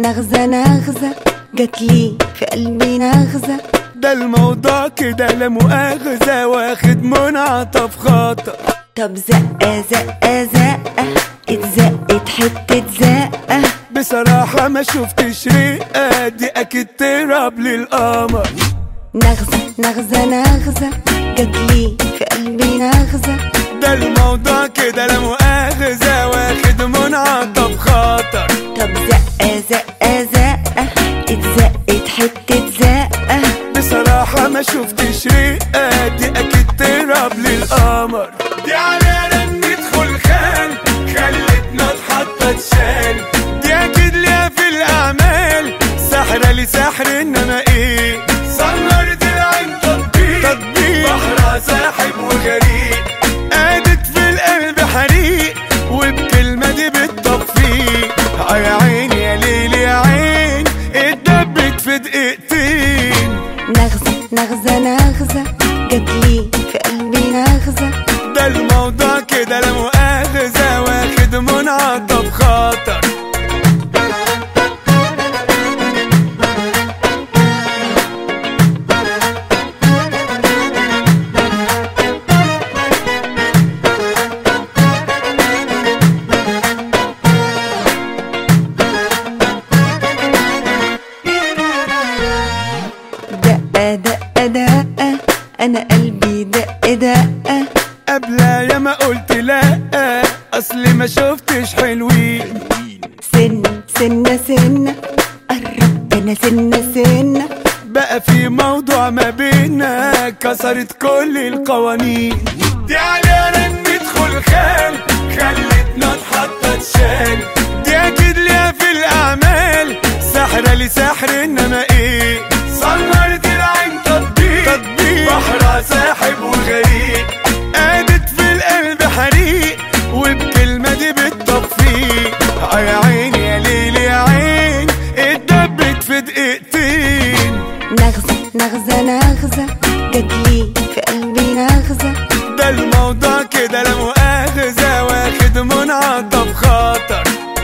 نغزة نغزة جات لي في قلبي نغزة ده الموضوع كده لا مؤاخذة واخد منعطف خطأ طب زقة زقة زقة اتزقت حتة زقة بصراحة ما شفتش رقة دي أكيد تراب للقمر نغزة نغزة نغزة جات لي في قلبي نغزة ده الموضوع كده لا مؤاخذة واخد منعطف خطر طب زقة زقة زقة اتزقت حتة زقة بصراحة ما شفتش رقة دي أكيد تراب للقمر دي علينا ندخل خان خلتنا اتحطت شال دي أكيد ليها في الأعمال سحرة لسحر إنما إيه سمرت العين تطبيق تطبيق بحرها ساحب وغريق قادت في القلب حريق وبكلمة دي بتطفيه آه يا عيني يا ليل يا عين اتدبت في دقيقتين نغزة نغزة نغزة جات لي في قلبي نغزة ده الموضوع كده لا مؤاخذة واخد منعطف خطر دقة دقة دقة أنا قلبي دق دقة قبل يا ما قلت لا اصلي ما شفتش حلوين سن سنة سنة قربت أنا سنة سنة بقى في موضوع ما بينا كسرت كل القوانين دي علينا ندخل خان خلتنا اتحطت شال دي اكيد ليها في الاعمال سحرة لسحر انما ايه سمرت العين تطبيق تطبيق بحرها ساحب وغريق قادت في القلب حريق وبكلمة دي بتطفيه آه يا عيني يا ليل يا عين اتدبت في دقيقتين نغزة نغزة نغزة جات لي في قلبي نغزة ده الموضوع كده لا مؤاخذة واخد منعطف خطر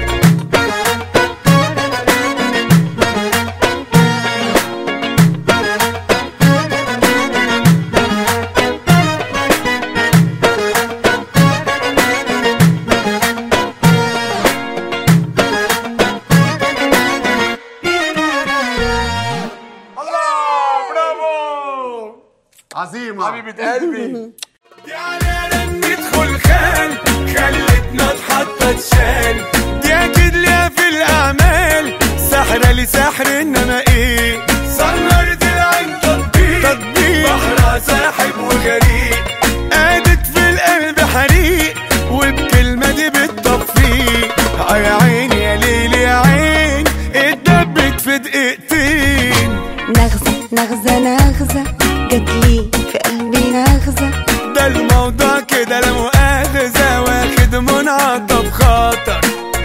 الله برافو عظيمة حبيبة قلبي دي علينا ندخل خان خلتنا اتحطت شال دي اكيد ليها في الاعمال سحرة لسحر انما ايه سمرت العين تطبيق تطبيق بحرها ساحب وغريق قادت في القلب حريق وبكلمة دي بتطفيه آه يا عيني يا ليل يا عين اتدبت في دقيقتين نغزة نغزة نغزة جات لي في قلبي نغزة ده الموضوع كده لا مؤاخذة واخد منعطف خطر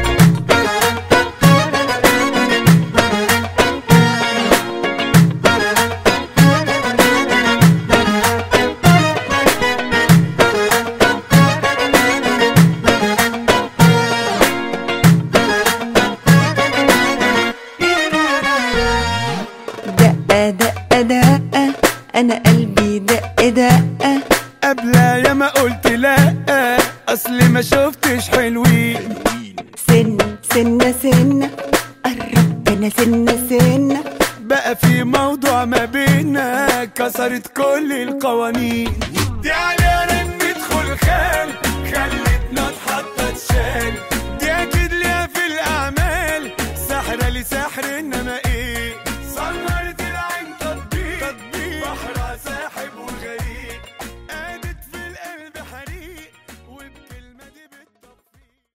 دقة دقة دقة أنا قلبي دق دقة قبل يا ما قلت لا اصلي ما شفتش حلوين سن سنة سنة قربت أنا سنة سنة بقى في موضوع ما بينا كسرت كل القوانين دي علينا ندخل خان خلتنا اتحطت شال دي اكيد ليها في الاعمال سحرة لسحر انما